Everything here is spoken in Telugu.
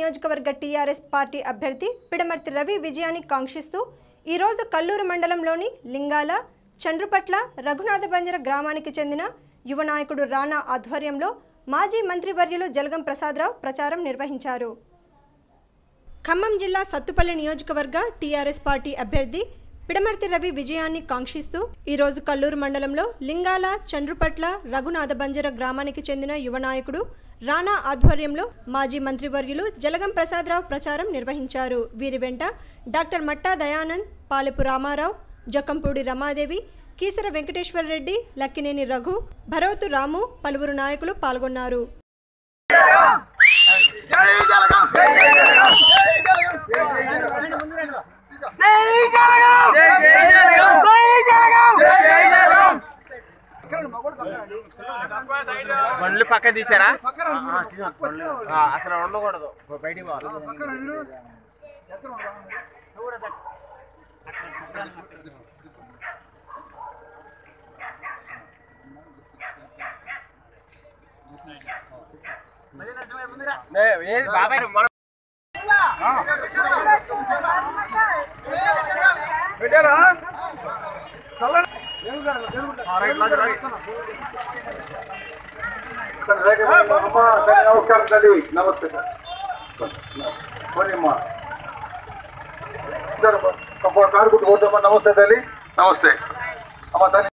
నియోజకవర్గ టీఆర్ఎస్ పార్టీ అభ్యర్థి పిడమర్తి రవి విజయాన్ని కాంక్షిస్తూ ఈరోజు కల్లూరు మండలంలోని లింగాల చండ్రుపట్ల రఘునాథ బంజర గ్రామానికి చెందిన యువ నాయకుడు రాణా ఆధ్వర్యంలో మాజీ మంత్రివర్యులు జలగం ప్రసాదరావు ప్రచారం నిర్వహించారు ఖమ్మం జిల్లా సత్తుపల్లి నియోజకవర్గ టీఆర్ఎస్ పార్టీ అభ్యర్థి పిడమర్తి రవి విజయాన్ని కాంక్షిస్తూ ఈరోజు కల్లూరు మండలంలో లింగాల చండ్రుపట్ల రఘునాథ బంజర గ్రామానికి చెందిన యువ నాయకుడు రాణా ఆధ్వర్యంలో మాజీ మంత్రివర్యులు జలగం ప్రసాదరావు ప్రచారం నిర్వహించారు వీరి వెంట డాక్టర్ మట్టా దయానంద్ పాలెపు రామారావు జకంపూడి రమాదేవి కీసర వెంకటేశ్వరరెడ్డి లక్కినేని రఘు భరవతు రాము పలువురు నాయకులు పాల్గొన్నారు బండ్లు పక్క తీసారా ఆ, అసలు ఉండకూడదు బయటికి పోవాలి ఏ, ఏది బాబాయ్ మన నమస్కారం తల్లి నమస్తే పోనీమ్మా కారు గుర్తు కొట్టమ్మా నమస్తే తల్లి నమస్తే అమ్మ తల్లి